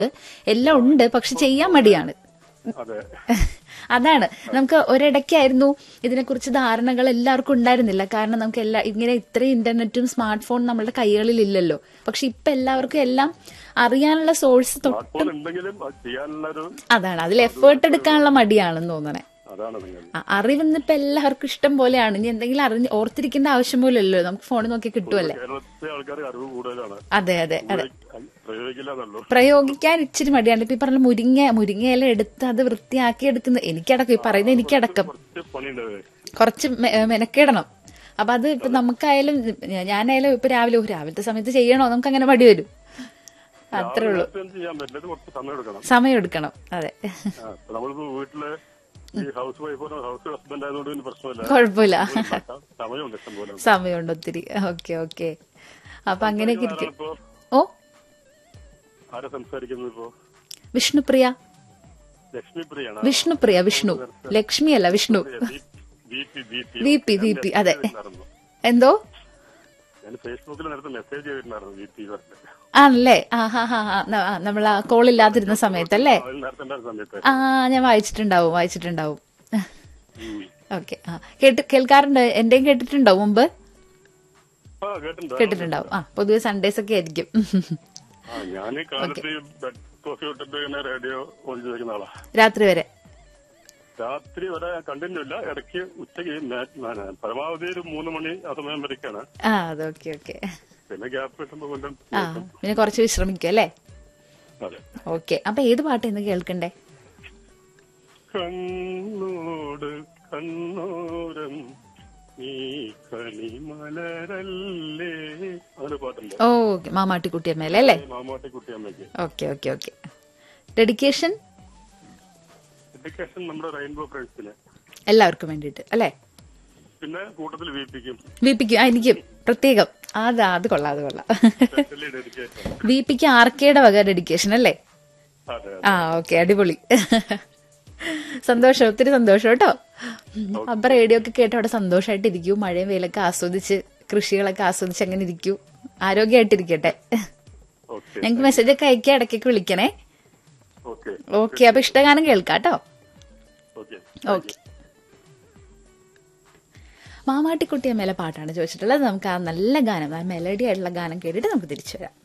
എല്ലാം ഉണ്ട് പക്ഷെ ചെയ്യാൻ മടിയാണ് അതെ അതാണ് നമുക്ക് ഒരിടയ്ക്കായിരുന്നു ഇതിനെക്കുറിച്ച് ധാരണകൾ എല്ലാവർക്കും ഉണ്ടായിരുന്നില്ല കാരണം നമുക്ക് എല്ലാ ഇങ്ങനെ ഇത്രയും ഇന്റർനെറ്റും സ്മാർട്ട് ഫോൺ നമ്മുടെ കൈകളിൽ ഇല്ലല്ലോ പക്ഷെ ഇപ്പൊ എല്ലാവർക്കും എല്ലാം അറിയാനുള്ള സോഴ്സ് തൊട്ട് സ്മാർട്ട് ഫോൺ ഉണ്ടെങ്കിലും അത് ചെയ്യാനുള്ള ഒരു അതാണ് അതിൽ എഫേർട്ട് എടുക്കാനുള്ള മടിയാണെന്ന് തോന്നണേ അതാണ് നിങ്ങൾ അ- അറിവിന്ന് ഇപ്പൊ എല്ലാവർക്കും ഇഷ്ടം പോലെയാണ് ഇനി എന്തെങ്കിലും അറിഞ്ഞ് ഓർത്തിരിക്കേണ്ട ആവശ്യം പോലല്ലോ നമുക്ക് ഫോണിൽ നോക്കി കിട്ടുമല്ലേ കേരളത്തിലെ ആൾക്കാർക്ക് അറിവ് കൂടുതലാണ് അതെ അതെ അതെ പ്രയോഗിക്കില്ല എന്നുള്ളൂ പ്രയോഗിക്കാൻ ഇച്ചിരി മടിയാണ് ഇപ്പൊ ഈ പറഞ്ഞ മുരിങ്ങ മുരിങ്ങയില എടുത്ത് അത് വൃത്തിയാക്കി എടുക്കുന്ന എനിക്കടക്കം ഈ പറയുന്നത് എനിക്കടക്കം കുറച്ച് പണിയുണ്ട് കുറച്ച് മെ- മെനക്കെടണം അപ്പൊ അത് ഇപ്പൊ നമുക്കായാലും ഞാനായാലും ഇപ്പൊ രാവിലെ ഓ, രാവിലത്തെ സമയത്ത് ചെയ്യണോ നമുക്ക് അങ്ങനെ മടി വരും അത്രേ ഉള്ളൂ നേരത്തെ ഒന്നും ചെയ്യാൻ പറ്റില്ല ഇത് കുറച്ച് സമയം എടുക്കണം സമയം എടുക്കണം അതെ ആ, ഇപ്പൊ നമ്മളിപ്പോ വീട്ടില് ഈ ഹൗസ് വൈഫോ ഹൗസ് ഹസ്ബൻഡ് ആയതുകൊണ്ട് പിന്നെ പ്രശ്നമില്ല കുഴപ്പമില്ല സമയമുണ്ട് ഇഷ്ടം പോലെ സമയമുണ്ട് ഒത്തിരി ഓക്കെ ഓക്കെ അപ്പൊ അങ്ങനെയൊക്കെ ഇരിക്കും ഇപ്പോ ഓ ആരാ സംസാരിക്കുന്നത് ഇപ്പോ വിഷ്ണുപ്രിയ ലക്ഷ്മി പ്രിയാണ് വിഷ്ണുപ്രിയ വിഷ്ണു ലക്ഷ്മി അല്ല Vishnu V P V P V P V P അതെ ചെയ്തിട്ടുണ്ടായിരുന്നു. എന്തോ ഞാൻ ഫേസ്ബുക്കിൽ നേരത്തെ മെസ്സേജ് ചെയ്തിട്ടുണ്ടായിരുന്നു വി പി പറഞ്ഞിട്ട് ആണല്ലേ ആ ഹാ ഹാ ഹാ നമ്മൾ ആ കോൾ ഇല്ലാതിരുന്ന സമയത്തല്ലേ അതിൽ നേരത്തെ ഉണ്ടായിരുന്ന സമയത്ത് ആ ഞാൻ വായിച്ചിട്ടുണ്ടാവും വായിച്ചിട്ടുണ്ടാവും ഉം. ഓക്കെ ആ കേട്ട് കേൾക്കാറുണ്ട് എന്റെയും കേട്ടിട്ടുണ്ടോ മുമ്പ് ആ കേട്ടിട്ടുണ്ടോ കേട്ടിട്ടുണ്ടാവും ആ പൊതുവെ സൺഡേസ് ഒക്കെ ആയിരിക്കും ആ ഞാൻ കാലത്ത് ബെഡ് കോഫി ഇട്ടിട്ട് ഇങ്ങനെ റേഡിയോ ഓൺ ചെയ്തിരിക്കുന്ന ആളാ രാത്രി വരെ രാത്രി വരെ കണ്ടിന്യൂ ഇല്ല ഇടയ്ക്ക് ഉച്ചയ്ക്ക് മേ- മേ- പരമാവധി ഒരു മൂന്ന് മണി ആ സമയം വരയ്ക്കാണ് ആ അത് ഓക്കെ ഓക്കെ പിന്നെ ഗ്യാപ്പ് കിട്ടുമ്പോ കൊണ്ടും ആ പിന്നെ കുറച്ച് വിശ്രമിക്കും അല്ലേ അതെ ഓക്കെ അപ്പൊ ഏത് പാട്ട് ഇന്ന് കേൾക്കണ്ടേ കണ്ണോട് കണ്ണോരം നീ കണിമലരല്ലേ അങ്ങനെ പാട്ടുണ്ട് ഓ ഓക്കെ മാമാട്ടിക്കുട്ടിയമ്മേലെ അല്ലേ മാമാട്ടി കുട്ടിയമ്മയ്ക്ക് okay okay okay dedication education നമ്മുടെ റെയിൻബോ ഫ്രണ്ട്സിന് എല്ലാവർക്കും വേണ്ടിയിട്ട് അല്ലേ പിന്നെ കൂട്ടത്തിൽ വീപ്പിക്കും വി പിക്ക് ആ എനിക്കും പ്രത്യേകം അതാ അത് കൊള്ളാം അത് കൊള്ളാം സ്പെഷ്യലി ഡെഡിക്കേഷൻ വി പിക്ക് ആർക്കേടെ വക ഡെഡിക്കേഷൻ അല്ലേ അതെ ആ ഓക്കെ അടിപൊളി സന്തോഷം ഒത്തിരി സന്തോഷം കേട്ടോ അപ്പൊ റേഡിയോ ഒക്കെ കേട്ട് അവിടെ സന്തോഷമായിട്ട് ഇരിക്കൂ മഴയും വെയിലൊക്കെ ആസ്വദിച്ച് കൃഷികളൊക്കെ ആസ്വദിച്ച് അങ്ങനെ ഇരിക്കൂ ആരോഗ്യമായിട്ടിരിക്കട്ടെ ഓക്കെ ഞങ്ങൾക്ക് മെസ്സേജ് ഒക്കെ അയക്കാൻ ഇടയ്ക്കൊക്കെ വിളിക്കണേ ഓക്കെ ഓക്കെ അപ്പൊ ഇഷ്ടഗാനം കേൾക്കാട്ടോ ഓക്കെ ഓക്കെ മാമാട്ടിക്കുട്ടിയമ്മേലെ പാട്ടാണ് ചോദിച്ചിട്ടുള്ളത് നമുക്ക് ആ നല്ല ഗാനം ആ മെലഡി ആയിട്ടുള്ള ഗാനം കേട്ടിട്ട് നമുക്ക് തിരിച്ചു വരാം